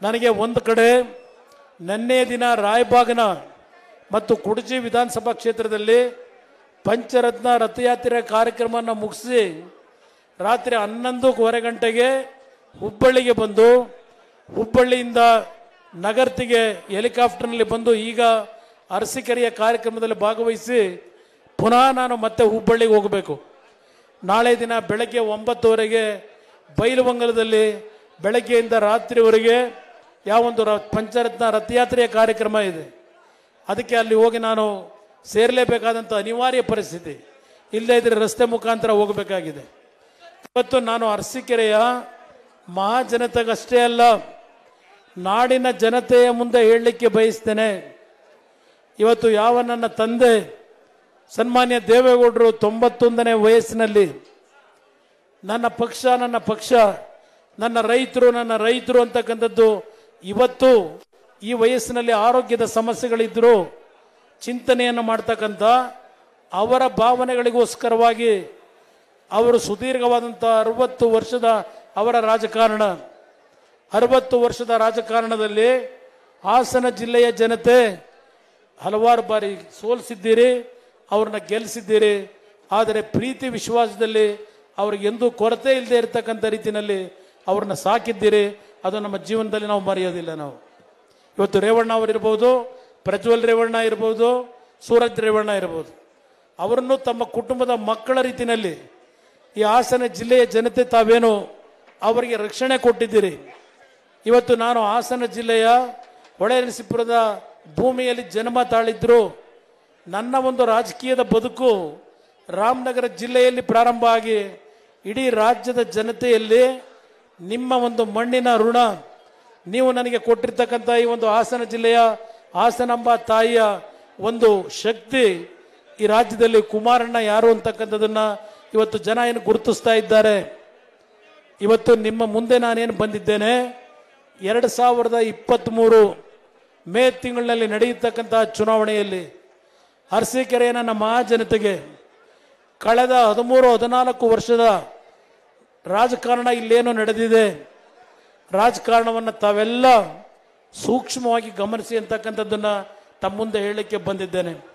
ನನಗೆ ಒಂದು ಕಡೆ ನಿನ್ನೆ ದಿನ ರಾಯಬಾಗನ ಮತ್ತು ಕುಡಚಿ ವಿಧಾನಸಭಾ ಕ್ಷೇತ್ರದಲ್ಲಿ ಪಂಚರತ್ನ ರಥಯಾತ್ರೆ ಕಾರ್ಯಕ್ರಮವನ್ನು ಮುಗಿಸಿ ರಾತ್ರಿ ಹನ್ನೊಂದೂವರೆ ಗಂಟೆಗೆ ಹುಬ್ಬಳ್ಳಿಗೆ ಬಂದು ಹುಬ್ಬಳ್ಳಿಯಿಂದ ನಗರ್ತಿಗೆ ಹೆಲಿಕಾಪ್ಟರ್ನಲ್ಲಿ ಬಂದು ಈಗ ಅರಸಿಕೆರೆಯ ಕಾರ್ಯಕ್ರಮದಲ್ಲಿ ಭಾಗವಹಿಸಿ ಪುನಃ ನಾನು ಮತ್ತೆ ಹುಬ್ಬಳ್ಳಿಗೆ ಹೋಗಬೇಕು ನಾಳೆ ದಿನ ಬೆಳಗ್ಗೆ ಒಂಬತ್ತುವರೆಗೆ ಬೈಲುವಂಗಲದಲ್ಲಿ ಬೆಳಗ್ಗೆಯಿಂದ ರಾತ್ರಿವರೆಗೆ ಯಾವೊಂದು ರ ಪಂಚರತ್ನ ರಥಯಾತ್ರೆಯ ಕಾರ್ಯಕ್ರಮ ಇದೆ ಅದಕ್ಕೆ ಅಲ್ಲಿ ಹೋಗಿ ನಾನು ಸೇರಲೇಬೇಕಾದಂಥ ಅನಿವಾರ್ಯ ಪರಿಸ್ಥಿತಿ ಇಲ್ಲದೇ ಇದ್ರೆ ರಸ್ತೆ ಮುಖಾಂತರ ಹೋಗಬೇಕಾಗಿದೆ ಇವತ್ತು ನಾನು ಅರಸೀಕೆರೆಯ ಮಹಾಜನತೆಗಷ್ಟೇ ಅಲ್ಲ ನಾಡಿನ ಜನತೆಯ ಮುಂದೆ ಹೇಳಲಿಕ್ಕೆ ಬಯಸ್ತೇನೆ ಇವತ್ತು ಯಾವ ನನ್ನ ತಂದೆ ಸನ್ಮಾನ್ಯ ದೇವೇಗೌಡರು ತೊಂಬತ್ತೊಂದನೇ ವಯಸ್ಸಿನಲ್ಲಿ ನನ್ನ ಪಕ್ಷ ನನ್ನ ಪಕ್ಷ ನನ್ನ ರೈತರು ನನ್ನ ರೈತರು ಅಂತಕ್ಕಂಥದ್ದು ಇವತ್ತು ಈ ವಯಸ್ಸಿನಲ್ಲಿ ಆರೋಗ್ಯದ ಸಮಸ್ಯೆಗಳಿದ್ದರೂ ಚಿಂತನೆಯನ್ನು ಮಾಡ್ತಕ್ಕಂಥ ಅವರ ಭಾವನೆಗಳಿಗೋಸ್ಕರವಾಗಿ ಅವರು ಸುದೀರ್ಘವಾದಂಥ ಅರವತ್ತು ವರ್ಷದ ಅವರ ರಾಜಕಾರಣ ಅರವತ್ತು ವರ್ಷದ ರಾಜಕಾರಣದಲ್ಲಿ ಹಾಸನ ಜಿಲ್ಲೆಯ ಜನತೆ ಹಲವಾರು ಬಾರಿ ಸೋಲಿಸಿದ್ದೀರಿ ಅವ್ರನ್ನ ಗೆಲ್ಲಿಸಿದ್ದೀರಿ ಆದರೆ ಪ್ರೀತಿ ವಿಶ್ವಾಸದಲ್ಲಿ ಅವ್ರಿಗೆ ಎಂದೂ ಕೊರತೆ ಇಲ್ಲದೆ ಇರತಕ್ಕಂಥ ರೀತಿಯಲ್ಲಿ ಅವ್ರನ್ನ ಸಾಕಿದ್ದೀರಿ ಅದು ನಮ್ಮ ಜೀವನದಲ್ಲಿ ನಾವು ಮರೆಯೋದಿಲ್ಲ ನಾವು ಇವತ್ತು ರೇವಣ್ಣ ಅವರಿರ್ಬೋದು ಪ್ರಜ್ವಲ್ ರೇವಣ್ಣ ಇರ್ಬೋದು ಸೂರಜ್ ರೇವಣ್ಣ ಇರ್ಬೋದು ಅವರನ್ನು ತಮ್ಮ ಕುಟುಂಬದ ಮಕ್ಕಳ ರೀತಿಯಲ್ಲಿ ಈ ಹಾಸನ ಜಿಲ್ಲೆಯ ಜನತೆ ತಾವೇನು ಅವರಿಗೆ ರಕ್ಷಣೆ ಕೊಟ್ಟಿದ್ದೀರಿ ಇವತ್ತು ನಾನು ಹಾಸನ ಜಿಲ್ಲೆಯ ಹೊಳೆನರಸೀಪುರದ ಭೂಮಿಯಲ್ಲಿ ಜನ್ಮ ತಾಳಿದ್ರು ನನ್ನ ಒಂದು ರಾಜಕೀಯದ ಬದುಕು ರಾಮನಗರ ಜಿಲ್ಲೆಯಲ್ಲಿ ಪ್ರಾರಂಭ ಆಗಿ ಇಡೀ ರಾಜ್ಯದ ಜನತೆಯಲ್ಲಿ ನಿಮ್ಮ ಒಂದು ಮಣ್ಣಿನ ಋಣ ನೀವು ನನಗೆ ಕೊಟ್ಟಿರ್ತಕ್ಕಂಥ ಈ ಒಂದು ಹಾಸನ ಜಿಲ್ಲೆಯ ಹಾಸನಾಂಬ ತಾಯಿಯ ಒಂದು ಶಕ್ತಿ ಈ ರಾಜ್ಯದಲ್ಲಿ ಕುಮಾರಣ್ಣ ಯಾರು ಅಂತಕ್ಕಂಥದ್ದನ್ನ ಇವತ್ತು ಜನ ಏನು ಗುರುತಿಸ್ತಾ ಇದ್ದಾರೆ ಇವತ್ತು ನಿಮ್ಮ ಮುಂದೆ ನಾನೇನು ಬಂದಿದ್ದೇನೆ ಎರಡು ಸಾವಿರದ ಇಪ್ಪತ್ತ್ಮೂರು ಮೇ ತಿಂಗಳಿನಲ್ಲಿ ನಡೆಯತಕ್ಕಂತಹ ಚುನಾವಣೆಯಲ್ಲಿ ಅರಸೀಕೆರೆಯ ನನ್ನ ಮಹಾಜನತೆಗೆ ಕಳೆದ ಹದಿಮೂರು ಹದಿನಾಲ್ಕು ವರ್ಷದ ರಾಜಕಾರಣ ಇಲ್ಲೇನು ನಡೆದಿದೆ ರಾಜಕಾರಣವನ್ನು ತಾವೆಲ್ಲ ಸೂಕ್ಷ್ಮವಾಗಿ ಗಮನಿಸಿ ಅಂತಕ್ಕಂಥದ್ದನ್ನು ತಮ್ಮ ಮುಂದೆ ಹೇಳಲಿಕ್ಕೆ ಬಂದಿದ್ದೇನೆ